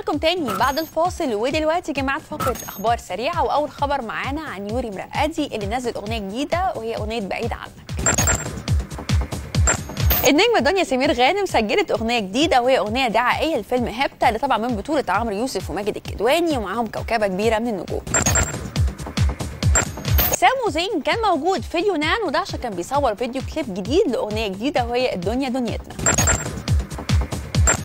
لكم تاني بعد الفاصل ودلوقتي جماعة فقرة أخبار سريعة وأول خبر معانا عن يوري مرقدي اللي نزل أغنية جديدة وهي أغنية بعيد عنك النجمة دنيا سمير غانم سجلت أغنية جديدة وهي أغنية دعائية لفيلم هيبتا اللي طبعا من بطولة عمرو يوسف وماجد الكدواني ومعاهم كوكبة كبيرة من النجوم سامو زين كان موجود في اليونان وده عشان كان بيصور فيديو كليب جديد لأغنية جديدة وهي الدنيا دنيتنا